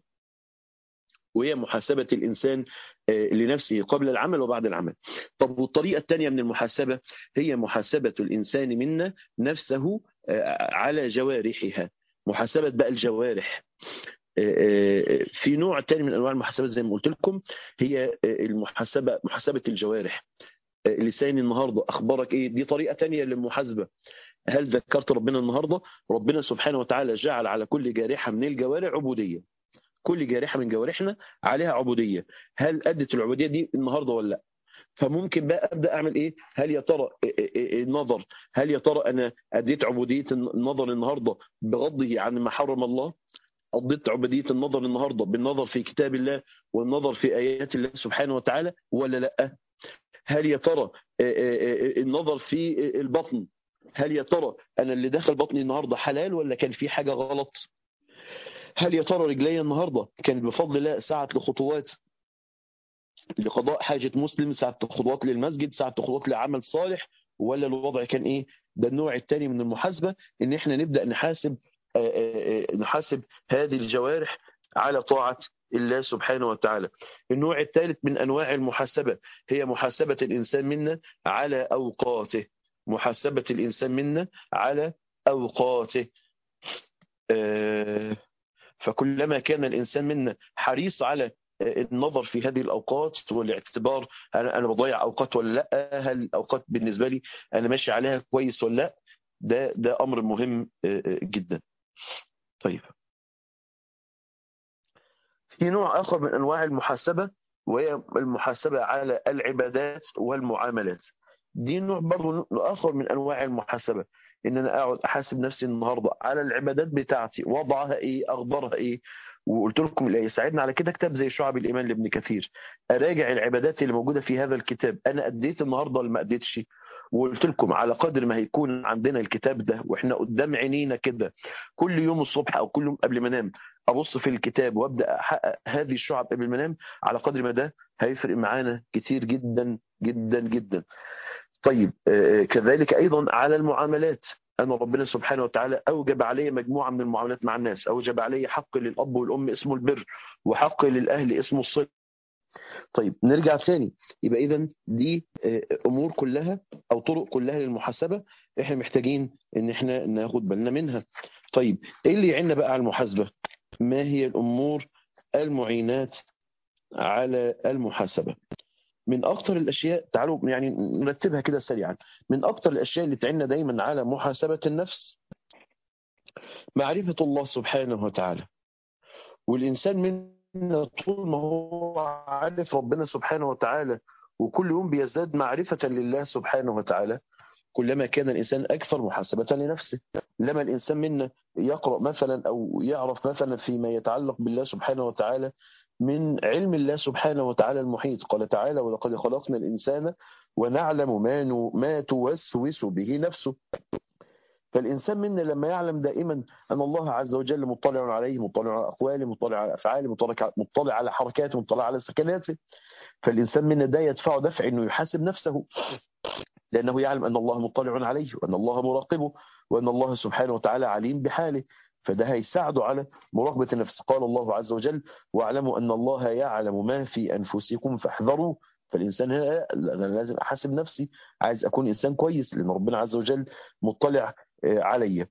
وهي محاسبة الإنسان لنفسه قبل العمل وبعد العمل طب والطريقة الثانية من المحاسبة هي محاسبة الإنسان منا نفسه على جوارحها محاسبة بقى الجوارح في نوع تاني من انواع المحاسبه زي ما قلت لكم هي المحاسبه محاسبه الجوارح لساني النهارده اخبارك ايه دي طريقه تانية للمحاسبه هل ذكرت ربنا النهارده ربنا سبحانه وتعالى جعل على كل جارحه من الجوارح عبوديه كل جارحه من جوارحنا عليها عبوديه هل ادت العبوديه دي النهارده ولا لا فممكن بقى ابدا اعمل ايه هل يا ترى النظر هل يا ترى انا اديت عبوديه النظر النهارده بغضه عن ما حرم الله قضيت عبودية النظر النهاردة بالنظر في كتاب الله والنظر في آيات الله سبحانه وتعالى ولا لا هل يا ترى النظر في البطن هل يا ترى أنا اللي داخل بطني النهاردة حلال ولا كان في حاجة غلط هل يا ترى رجلي النهاردة كانت بفضل الله ساعة لخطوات لقضاء حاجة مسلم ساعة خطوات للمسجد ساعة خطوات لعمل صالح ولا الوضع كان ايه ده النوع الثاني من المحاسبة ان احنا نبدأ نحاسب نحاسب هذه الجوارح على طاعة الله سبحانه وتعالى النوع الثالث من أنواع المحاسبة هي محاسبة الإنسان منا على أوقاته محاسبة الإنسان منا على أوقاته فكلما كان الإنسان منا حريص على النظر في هذه الأوقات والاعتبار أنا بضيع أوقات ولا لا هل الأوقات بالنسبة لي أنا ماشي عليها كويس ولا لا ده ده أمر مهم جدا طيب في نوع آخر من أنواع المحاسبة وهي المحاسبة على العبادات والمعاملات دي نوع برضه آخر من أنواع المحاسبة إن أنا أقعد أحاسب نفسي النهاردة على العبادات بتاعتي وضعها إيه أخبارها إيه وقلت لكم اللي يساعدنا على كده كتاب زي شعب الإيمان لابن كثير أراجع العبادات اللي موجودة في هذا الكتاب أنا أديت النهاردة ولا ما أديتش وقلت لكم على قدر ما هيكون عندنا الكتاب ده واحنا قدام عينينا كده كل يوم الصبح او كل يوم قبل ما انام ابص في الكتاب وابدا احقق هذه الشعب قبل ما انام على قدر ما ده هيفرق معانا كتير جدا جدا جدا طيب كذلك ايضا على المعاملات أن ربنا سبحانه وتعالى أوجب علي مجموعة من المعاملات مع الناس أوجب علي حق للأب والأم اسمه البر وحق للأهل اسمه الصلة طيب نرجع تاني يبقى اذا دي امور كلها او طرق كلها للمحاسبه احنا محتاجين ان احنا ناخد بالنا منها طيب ايه اللي يعيننا بقى على المحاسبه ما هي الامور المعينات على المحاسبه من اكتر الاشياء تعالوا يعني نرتبها كده سريعا من اكتر الاشياء اللي تعيننا دايما على محاسبه النفس معرفه الله سبحانه وتعالى والانسان من طول ما هو عارف ربنا سبحانه وتعالى وكل يوم بيزداد معرفة لله سبحانه وتعالى كلما كان الإنسان أكثر محاسبة لنفسه لما الإنسان منا يقرأ مثلا أو يعرف مثلا فيما يتعلق بالله سبحانه وتعالى من علم الله سبحانه وتعالى المحيط قال تعالى ولقد خلقنا الإنسان ونعلم ما, ما توسوس به نفسه فالإنسان منا لما يعلم دائما أن الله عز وجل مطلع عليه مطلع على أقواله مطلع على أفعاله مطلع, مطلع على حركاته مطلع على سكناته فالإنسان منا ده يدفع دفع أنه يحاسب نفسه لأنه يعلم أن الله مطلع عليه وأن الله مراقبه وأن الله سبحانه وتعالى عليم بحاله فده هيساعده على مراقبة النفس قال الله عز وجل واعلموا أن الله يعلم ما في أنفسكم فاحذروا فالإنسان هنا أنا لازم أحاسب نفسي عايز أكون إنسان كويس لأن ربنا عز وجل مطلع علي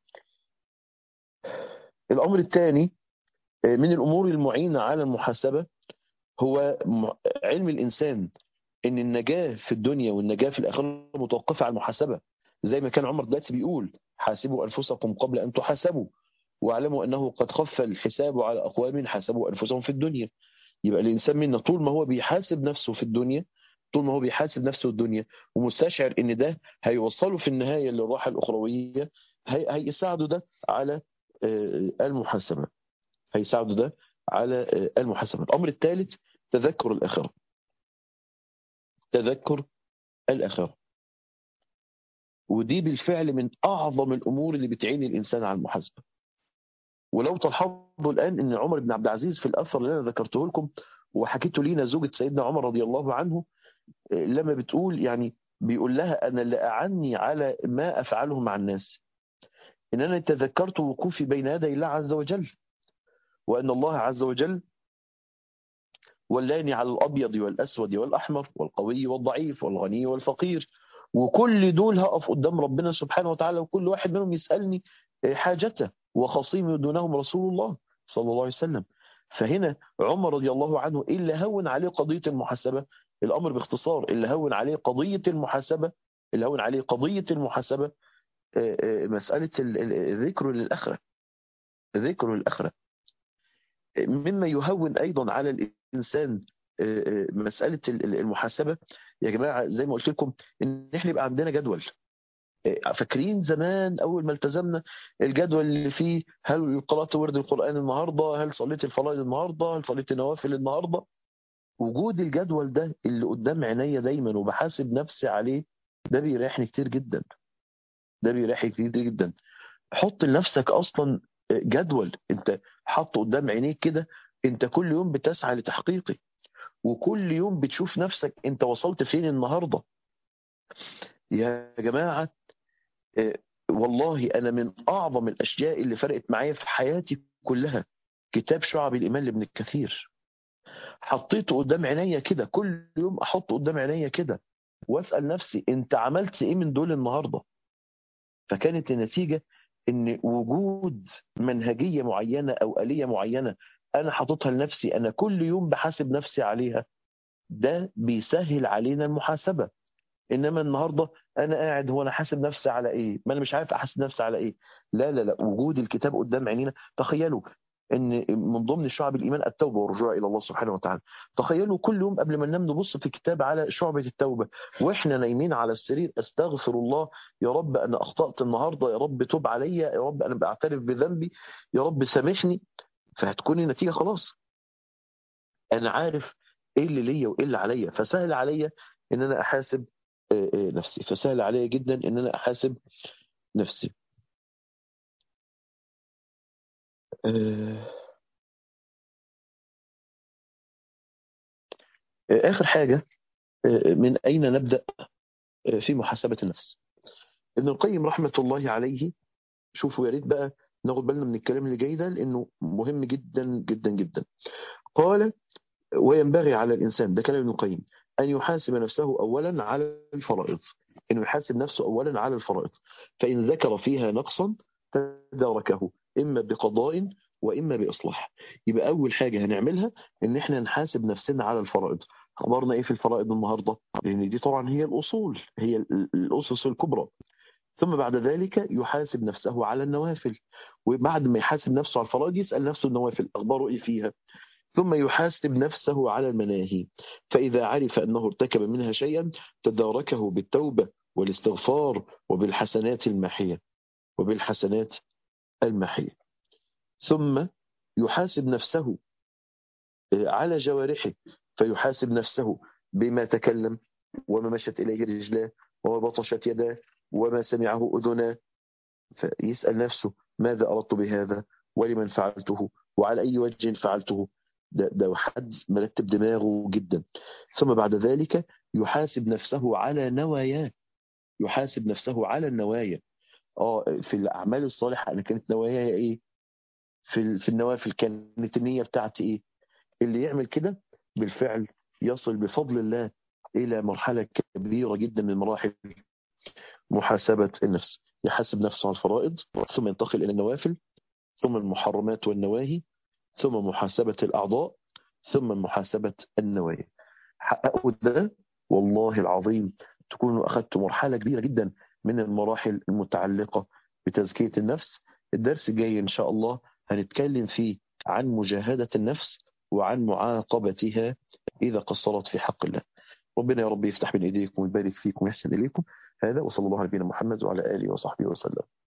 الأمر الثاني من الأمور المعينة على المحاسبة هو علم الإنسان إن النجاة في الدنيا والنجاة في الآخرة متوقفة على المحاسبة زي ما كان عمر دلوقتي بيقول حاسبوا أنفسكم قبل أن تحاسبوا واعلموا أنه قد خف الحساب على أقوام حاسبوا أنفسهم في الدنيا يبقى الإنسان منا طول ما هو بيحاسب نفسه في الدنيا طول ما هو بيحاسب نفسه الدنيا ومستشعر ان ده هيوصله في النهايه للراحه الاخرويه هي هيساعده ده على المحاسبه هيساعده ده على المحاسبه الامر الثالث تذكر الاخره تذكر الاخره ودي بالفعل من اعظم الامور اللي بتعين الانسان على المحاسبه ولو تلاحظوا الان ان عمر بن عبد العزيز في الاثر اللي انا ذكرته لكم وحكيته لينا زوجة سيدنا عمر رضي الله عنه لما بتقول يعني بيقول لها أنا اللي أعني على ما أفعله مع الناس إن أنا تذكرت وقوفي بين يدي الله عز وجل وأن الله عز وجل ولاني على الأبيض والأسود والأحمر والقوي والضعيف والغني والفقير وكل دول هقف قدام ربنا سبحانه وتعالى وكل واحد منهم يسألني حاجته وخصيمي دونهم رسول الله صلى الله عليه وسلم فهنا عمر رضي الله عنه إيه اللي هون عليه قضية المحاسبة الأمر باختصار اللي هون عليه قضية المحاسبة اللي هون عليه قضية المحاسبة مسألة الذكر للآخرة ذكر للآخرة مما يهون أيضا على الإنسان مسألة المحاسبة يا جماعة زي ما قلت لكم إن إحنا يبقى عندنا جدول فاكرين زمان اول ما التزمنا الجدول اللي فيه هل قرات ورد القران النهارده هل صليت الفرائض النهارده هل صليت النوافل النهارده وجود الجدول ده اللي قدام عينيا دايما وبحاسب نفسي عليه ده بيريحني كتير جدا ده بيريحني كتير جدا حط لنفسك اصلا جدول انت حاطه قدام عينيك كده انت كل يوم بتسعى لتحقيقه وكل يوم بتشوف نفسك انت وصلت فين النهارده يا جماعه والله أنا من أعظم الأشياء اللي فرقت معايا في حياتي كلها كتاب شعب الإيمان لابن الكثير حطيته قدام عينيا كده كل يوم أحطه قدام عينيا كده وأسأل نفسي أنت عملت إيه من دول النهاردة فكانت النتيجة إن وجود منهجية معينة أو آلية معينة أنا حاططها لنفسي أنا كل يوم بحاسب نفسي عليها ده بيسهل علينا المحاسبة انما النهارده انا قاعد هو انا حاسب نفسي على ايه؟ ما انا مش عارف احاسب نفسي على ايه؟ لا لا لا وجود الكتاب قدام عينينا تخيلوا ان من ضمن شعب الايمان التوبه والرجوع الى الله سبحانه وتعالى تخيلوا كل يوم قبل ما ننام نبص في كتاب على شعبه التوبه واحنا نايمين على السرير استغفر الله يا رب انا اخطات النهارده يا رب توب عليا يا رب انا بعترف بذنبي يا رب سامحني فهتكون النتيجه خلاص انا عارف ايه اللي ليا وايه اللي عليا فسهل عليا ان انا احاسب نفسي فسهل عليا جدا ان انا احاسب نفسي اخر حاجه من اين نبدا في محاسبه النفس ابن القيم رحمه الله عليه شوفوا يا ريت بقى ناخد بالنا من الكلام اللي جاي ده لانه مهم جدا جدا جدا قال وينبغي على الانسان ده كلام ابن القيم أن يحاسب نفسه أولا على الفرائض أنه يحاسب نفسه أولا على الفرائض فإن ذكر فيها نقصا تداركه إما بقضاء وإما بإصلاح يبقى أول حاجة هنعملها إن إحنا نحاسب نفسنا على الفرائض أخبارنا إيه في الفرائض النهاردة لأن دي طبعا هي الأصول هي الأسس الكبرى ثم بعد ذلك يحاسب نفسه على النوافل وبعد ما يحاسب نفسه على الفرائض يسأل نفسه النوافل أخباره إيه فيها ثم يحاسب نفسه على المناهي فإذا عرف أنه ارتكب منها شيئا تداركه بالتوبة والاستغفار وبالحسنات الماحية وبالحسنات الماحية ثم يحاسب نفسه على جوارحه فيحاسب نفسه بما تكلم وما مشت إليه رجلاه وما بطشت يداه وما سمعه أذناه فيسأل نفسه ماذا أردت بهذا ولمن فعلته وعلى أي وجه فعلته ده, ده حد مرتب دماغه جدا ثم بعد ذلك يحاسب نفسه على نواياه يحاسب نفسه على النوايا اه في الاعمال الصالحه انا كانت نواياي ايه في في النوافل كانت النيه بتاعتي ايه اللي يعمل كده بالفعل يصل بفضل الله الى مرحله كبيره جدا من مراحل محاسبه النفس يحاسب نفسه على الفرائض ثم ينتقل الى النوافل ثم المحرمات والنواهي ثم محاسبة الأعضاء ثم محاسبة النوايا حققوا ده والله العظيم تكونوا أخذتوا مرحلة كبيرة جدا من المراحل المتعلقة بتزكية النفس الدرس الجاي إن شاء الله هنتكلم فيه عن مجاهدة النفس وعن معاقبتها إذا قصرت في حق الله ربنا يا رب يفتح بين ايديكم ويبارك فيكم ويحسن اليكم هذا وصلى الله على نبينا محمد وعلى اله وصحبه وسلم